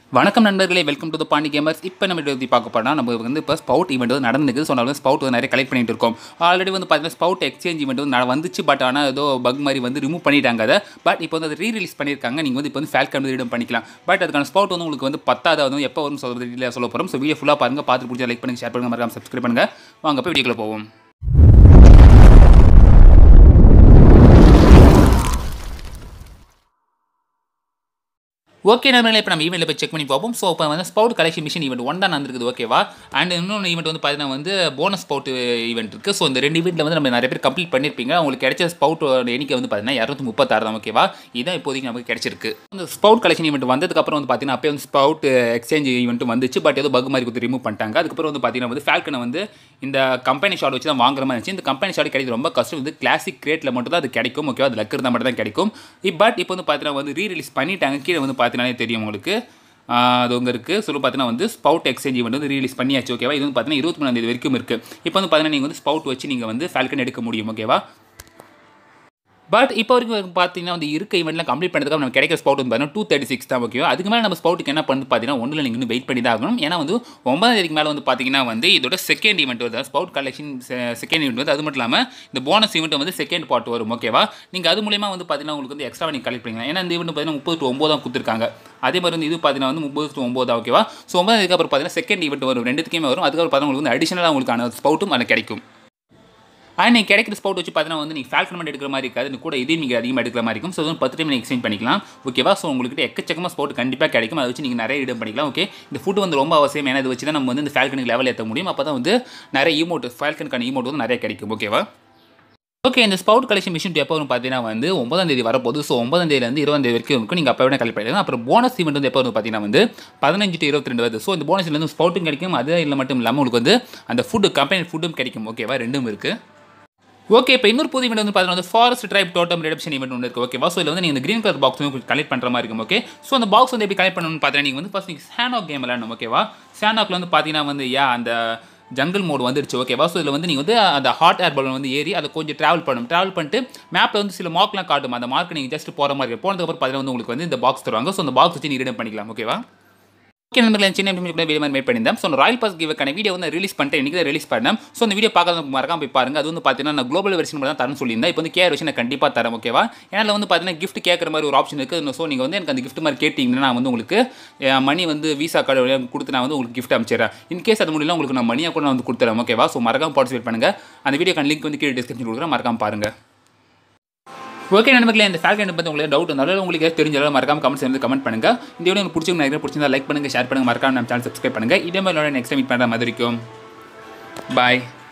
வணக்கம் நண்பர்களே welcome to the Pandi gamers இப்போ நம்ம இதை பற்றி பார்க்க போனால் நம்ம வந்து இப்போ ஸ்பவுட் ஈவெண்ட் வந்து நடந்துக்குது ஸோ நம்ம வந்து ஸ்பவுட் வந்து நிறைய கலெக்ட் பண்ணிட்டு இருக்கோம் ஆல்ரெடி வந்து பார்த்தீங்கன்னா ஸ்பவுட் எக்ஸ்சேஞ்ச் ஈவெண்ட் வந்து நட- வந்துச்சு பட் ஆனால் ஏதோ பக் மாதிரி வந்து ரிமூவ் பண்ணிட்டாங்க அதை பட் இப்போ வந்து அதை ரீ ரிலீஸ் பண்ணியிருக்காங்க நீங்கள் வந்து இப்போ வந்து ஃபேல்கன் வந்து ரீடம் பண்ணிக்கலாம் பட் அதுக்கான ஸ்பவுட் வந்து உங்களுக்கு வந்து பத்தாது அது வந்து எப்போ வரும் சொல்கிறது இல்லை சொல்ல போகிறோம் ஸோ வீடியோ ஃபுல்லாக பாருங்கள் பார்த்து பிடிச்சா லைக் பண்ணுங்கள் ஷேர் பண்ணுங்கள் மறக்காம சப்ஸ்கிரைப் பண்ணுங்கள் வாங்க போய் வீடியோக்குள்ள போவோம் ஓகே நண்பர்களே இப்போ நம்ம ஈவெண்ட்டில் போய் செக் பண்ணி பார்ப்போம் ஸோ இப்போ வந்து spout collection machine event one தான் நடந்திருக்குது ஓகேவா அண்ட் இன்னொன்று ஈவெண்ட் வந்து பார்த்தீங்கன்னா வந்து போனஸ் ஸ்பவுட் ஈவெண்ட் இருக்குது ஸோ இந்த ரெண்டு ஈவெண்ட்டில் வந்து நம்ம நிறைய பேர் கம்ப்ளீட் பண்ணியிருப்பீங்க உங்களுக்கு கிடைச்ச ஸ்பவுட் எண்ணிக்கை வந்து பார்த்தீங்கன்னா இரநூத்தி முப்பத்தாறு தான் ஓகேவா இதுதான் இப்போதைக்கு நமக்கு கிடைச்சிருக்கு இந்த ஸ்பவுட் கலெக்ஷன் ஈவெண்ட் வந்ததுக்கப்புறம் வந்து பார்த்தீங்கன்னா அப்போ வந்து ஸ்பவுட் எக்ஸ்சேஞ்ச் ஈவெண்ட் வந்துச்சு பட் ஏதோ பக் மாதிரி கொடுத்து ரிமூவ் பண்ணிட்டாங்க அதுக்கப்புறம் வந்து பார்த்தீங்கன்னா வந்து ஃபால்கனை வந்து இந்த கம்பெனி ஷாட் வச்சு தான் வாங்குற மாதிரி இருந்துச்சு இந்த கம்பெனி ஷாட் கிடைக்கிறது ரொம்ப கஷ்டம் இது கிளாசிக் கிரேட்டில் மட்டும் தான் அது கிடைக்கும் ஓகேவா அது லக்கு இருந்தால் மட்டும் தான் கிடைக்கும் பட் இப்போ வந்து பார்த்தீங்கன்னா வந்து ரீ ரிலீஸ் பண்ணிட்டாங்க கீழே வந்து பார்த்தீங்கன்னா தெரியும் உங்களுக்கு ஆஹ் அது உங்க இருக்குது சொல்லி பார்த்தீங்கன்னா வந்து ஸ்பவுட் எக்ஸ்சேஞ்ச் ஈவெண்ட் வந்து ரீலீஸ் பண்ணியாச்சு ஓகேவா இது வந்து பார்த்தீங்கன்னா இருபத்தி மூணாம் தேதி வரைக்கும் இருக்குது இப்போ வந்து பார்த்தீங்கன்னா நீங்கள் வந்து ஸ்பவுட் வச்சு நீங்கள் வந்து ஃபால்கன் எடுக்க முடியும் ஓகேவா பட் இப்போ வரைக்கும் பார்த்தீங்கன்னா வந்து இருக்க ஈவெண்ட்லாம் கம்ப்ளீட் பண்ணதுக்கு நம்ம கிடைக்கிற ஸ்பவுட் வந்து பார்த்தீங்கன்னா டூ தேர்ட்டி சிக்ஸ் தான் ஓகேவா அதுக்கு மேலே நம்ம ஸ்பவுட்டுக்கு என்ன பண்ணு பார்த்தீங்கன்னா ஒன்றில் நீங்கள் இன்னும் வெயிட் பண்ணி தான் ஆகணும் ஏன்னா வந்து ஒன்பதாம் தேதிக்கு மேலே வந்து பார்த்தீங்கன்னா வந்து இதோட செகண்ட் ஈவெண்ட் வருது ஸ்பவுட் கலெக்ஷன் செகண்ட் ஈவெண்ட் வந்து அது மட்டும் இல்லாமல் இந்த போனஸ் ஈவெண்ட் வந்து செகண்ட் பார்ட் வரும் ஓகேவா நீங்கள் அது மூலியமாக வந்து பார்த்தீங்கன்னா உங்களுக்கு வந்து எக்ஸ்ட்ரா நீங்கள் கலெக்ட் பண்ணிக்கலாம் ஏன்னா இந்த ஈவெண்ட் பார்த்தீங்கன்னா முப்பது டு ஒம்பது தான் கொடுத்துருக்காங்க அதே மாதிரி வந்து இது பார்த்தீங்கன்னா வந்து முப்பது டு ஒம்பது தான் ஓகேவா ஸோ ஒன்பதாம் தேதிக்கு அப்புறம் பார்த்தீங்கன்னா செகண்ட் ஈவெண்ட் வரும் ரெண்டுத்துக்குமே வரும் அதுக்கப்புறம் பார்த்தீங்கன்னா உங்களுக்கு வந்து அடிஷனலாக உங்களுக்கான ஸ்பவுட்டும் அதில் கிடைக்கும் ஆனால் நீங்கள் கிடைக்கிற ஸ்பவுட் வச்சு பார்த்தீங்கன்னா வந்து நீங்கள் ஃபேல்கன் மட்டும் எடுக்கிற மாதிரி இருக்காது இது கூட இதையும் நீங்கள் அதிகமாக எடுக்கிற மாதிரி இருக்கும் ஸோ வந்து பத்து டைம் நீங்கள் எக்ஸ்சேஞ்ச் பண்ணிக்கலாம் ஓகேவா ஸோ உங்களுக்கு எக்கச்சக்கமாக ஸ்பவுட் கண்டிப்பாக கிடைக்கும் அதை வச்சு நீங்கள் நிறைய இடம் பண்ணிக்கலாம் ஓகே இந்த ஃபுட் வந்து ரொம்ப அவசியம் ஏன்னா இதை வச்சு தான் நம்ம வந்து இந்த ஃபேல்கனுக்கு லெவல் ஏற்ற முடியும் அப்போ தான் வந்து நிறைய ஈமோட் ஃபேல்கனுக்கான ஈமோட் வந்து நிறைய கிடைக்கும் ஓகேவா ஓகே இந்த ஸ்பவுட் கலெக்ஷன் மிஷின் எப்போ வரும் பார்த்தீங்கன்னா வந்து ஒன்பதாம் தேதி வரப்போகுது ஸோ ஒன்பதாம் தேதியிலேருந்து இருபதாம் தேதி வரைக்கும் இருக்கும் நீங்கள் அப்போ வேணா கலெக்ட் பண்ணிக்கலாம் அப்புறம் போனஸ் ஈவெண்ட் வந்து எப்போ வரும் பார்த்தீங்கன்னா வந்து பதினஞ்சு டு இருபத்தி ரெண்டு வருது ஸோ இந்த போனஸ்லேருந்து ஸ்பவுட்டும் கிடைக்கும் அது இல்லை மட்டும் இல்லாமல் உங்களுக்கு வந்து அந்த ஃபுட்டு கம்பெனி ஃபுட்டும் கிடைக்கும் ஓகேவா ரெண்டும் இருக்குது ஓகே இப்போ இன்னொரு புது ஈவெண்ட் வந்து பார்த்தீங்கன்னா வந்து forest tribe totem redemption event ஒன்று இருக்குது ஓகேவா ஸோ இதில் வந்து நீங்கள் இந்த க்ரீன் கலர் பாக்ஸ் வந்து கலெக்ட் பண்ணுற மாதிரி இருக்கும் ஓகே ஸோ அந்த பாக்ஸ் வந்து எப்படி கலெக்ட் பண்ணணும்னு பார்த்தீங்கன்னா நீங்கள் வந்து ஃபஸ்ட் நீங்கள் சேனாக் கேம் விளையாடணும் ஓகேவா சேனாக்ல வந்து பார்த்தீங்கன்னா வந்து யா அந்த ஜங்கிள் மோட் வந்துருச்சு ஓகேவா ஸோ இதில் வந்து நீங்கள் வந்து அந்த ஹாட் ஏர் பலூன் வந்து ஏறி அதை கொஞ்சம் ட்ராவல் பண்ணணும் ட்ராவல் பண்ணிட்டு மேப்பில் வந்து சில மார்க்லாம் காட்டும் அந்த மார்க் நீங்கள் ஜஸ்ட் போகிற மாதிரி இருக்கும் போனதுக்கப்புறம் பார்த்தீங்கன்னா வந்து உங்களுக்கு வந்து இந்த பாக்ஸ் தருவாங்க ஸோ அந்த பாக்ஸ் வச்சு நீங்கள் ரிடம் பண்ணிக்கலாம் ஓகேவா ஓகே நண்பர்களே சின்ன நிமிஷம் வீடியோ மாதிரி மேட் பண்ணியிருந்தேன் ஸோ ராயல் பாஸ் கிவக்கான வீடியோ வந்து ரிலீஸ் பண்ணிட்டு இன்றைக்கி தான் ரிலீஸ் பண்ணேன் ஸோ அந்த வீடியோ பார்க்காத மறக்காம போய் பாருங்க அது வந்து பார்த்தீங்கன்னா நான் குளோபல் வெர்ஷன் மட்டும் தான் தரேன் சொல்லியிருந்தேன் இப்போ வந்து கேர் வெர்ஷன் நான் கண்டிப்பாக தரேன் ஓகேவா ஏன்னா அதுல வந்து பார்த்தீங்கன்னா gift கேட்குற மாதிரி ஒரு ஆப்ஷன் இருக்குது ஸோ நீங்கள் வந்து எனக்கு அந்த gift மாதிரி கேட்டிங்கன்னா நான் வந்து உங்களுக்கு மணி வந்து விசா கார்டு வழியாக கொடுத்து நான் வந்து உங்களுக்கு gift அனுப்பிச்சிடுறேன் இன்கேஸ் அது முடியல உங்களுக்கு நான் மணியாக கூட நான் வந்து கொடுத்துறேன் ஓகேவா ஸோ மறக்காம பார்ட்டிசிபேட் பண்ணுங்க அந்த வீடியோக்கான லிங்க் வந்து கீழே டிஸ்கிரிப்ஷன் கொடுக்குறேன் மறக்காம பாருங்க ஓகே நண்பர்களே இந்த ஃபேல்கன் பற்றி உங்களுக்கு டவுட் இருந்தாலும் உங்களுக்கு ஏதாவது தெரிஞ்சாலும் மறக்காம கமெண்ட்ஸ் வந்து கமெண்ட் பண்ணுங்க இந்த வீடியோ உங்களுக்கு பிடிச்சிருந்தா நிறைய பிடிச்சிருந்தா லைக் பண்ணுங்க ஷேர் பண்ணுங்க மறக்காம நம்ம சேனல் சப்ஸ்கிரைப் பண்ணுங்க இதே மாதிரி நெக்ஸ்ட் மீட் பண்ணுற மாதிரி இருக்கும் பாய்